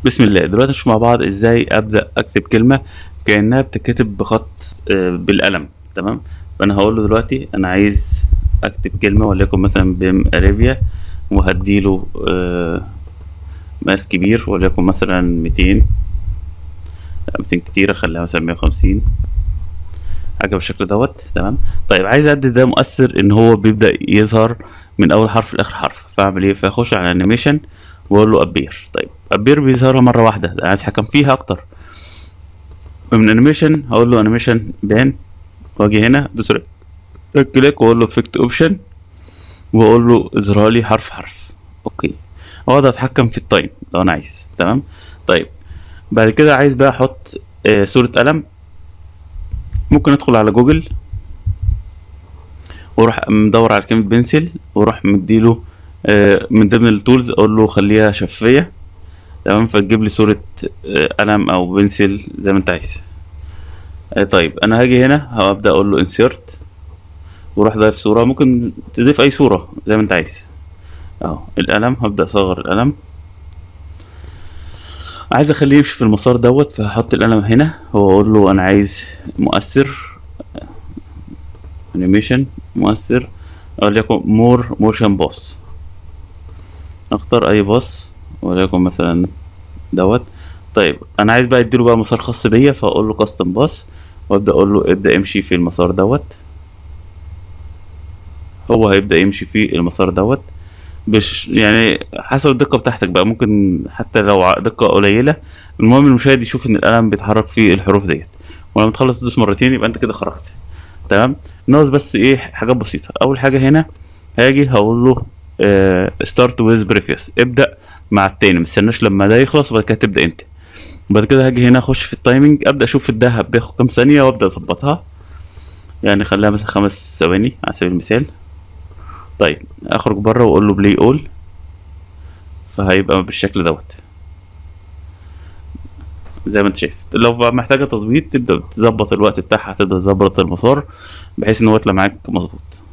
بسم الله دلوقتي نشوف مع بعض ازاي ابدا اكتب كلمه كانها بتتكتب بخط آه، بالقلم تمام فانا هقول له دلوقتي انا عايز اكتب كلمه وليكن مثلا بيم اريبيا وهديله آه، مقاس كبير وليكن مثلا 200 لا 200 كتيره خليها مثلا 150 حاجه بالشكل دوت تمام طيب عايز ادي ده مؤثر ان هو بيبدا يظهر من اول حرف لاخر حرف فاعمل ايه فاخش على انيميشن واقول له ابير طيب ابير بيظهرها مره واحده ده عايز اتحكم فيها اكتر من انيميشن هقول له انيميشن بان واجي هنا ادوس كليك واقول له افكت اوبشن واقول له اظهر لي حرف حرف اوكي اقدر اتحكم في التايم لو انا عايز تمام طيب بعد كده عايز بقى احط آه، صورة قلم ممكن ادخل على جوجل واروح مدور على كلمة بنسل واروح مديله آه، من ضمن التولز اقول له خليها شفافية تمام فتجيب لي صورة آه، قلم او بنسل زي ما انت عايز آه، طيب انا هاجي هنا هبدأ اقول له انسيرت واروح ضايف صورة ممكن تضيف اي صورة زي ما انت عايز اهو القلم هبدأ اصغر القلم عايز اخليه يمشي في المسار دوت فهحط القلم هنا واقول له انا عايز مؤثر انيميشن مؤثر وليكن مور موشن باص اختار اي باص وليكن مثلا دوت طيب انا عايز بقى اديله بقى مسار خاص بيا فاقول له كاستم باص وابدا اقول له ابدا امشي في المسار دوت هو هيبدا يمشي في المسار دوت بش يعني حسب الدقة بتاعتك بقى ممكن حتى لو ع- دقة قليلة المهم المشاهد يشوف ان القلم بيتحرك في الحروف ديت ولما تخلص تدوس مرتين يبقى انت كده خرجت تمام ناقص بس ايه حاجات بسيطة اول حاجة هنا هاجي هقول له ستارت ويز بريفيوس ابدأ مع التاني مستناش لما ده يخلص وبعد كده تبدأ انت وبعد كده هاجي هنا اخش في التايمنج ابدأ اشوف الدهب بياخد كام ثانية وابدأ اظبطها يعني خليها مثلا خمس ثواني على سبيل المثال طيب اخرج بره واقول له بلاي اول فهيبقى بالشكل دوت زي ما انت شايف لو بقى محتاجه تظبيط تبدا تظبط الوقت بتاعها تبدا تظبط المسار بحيث ان هو يطلع معاك مظبوط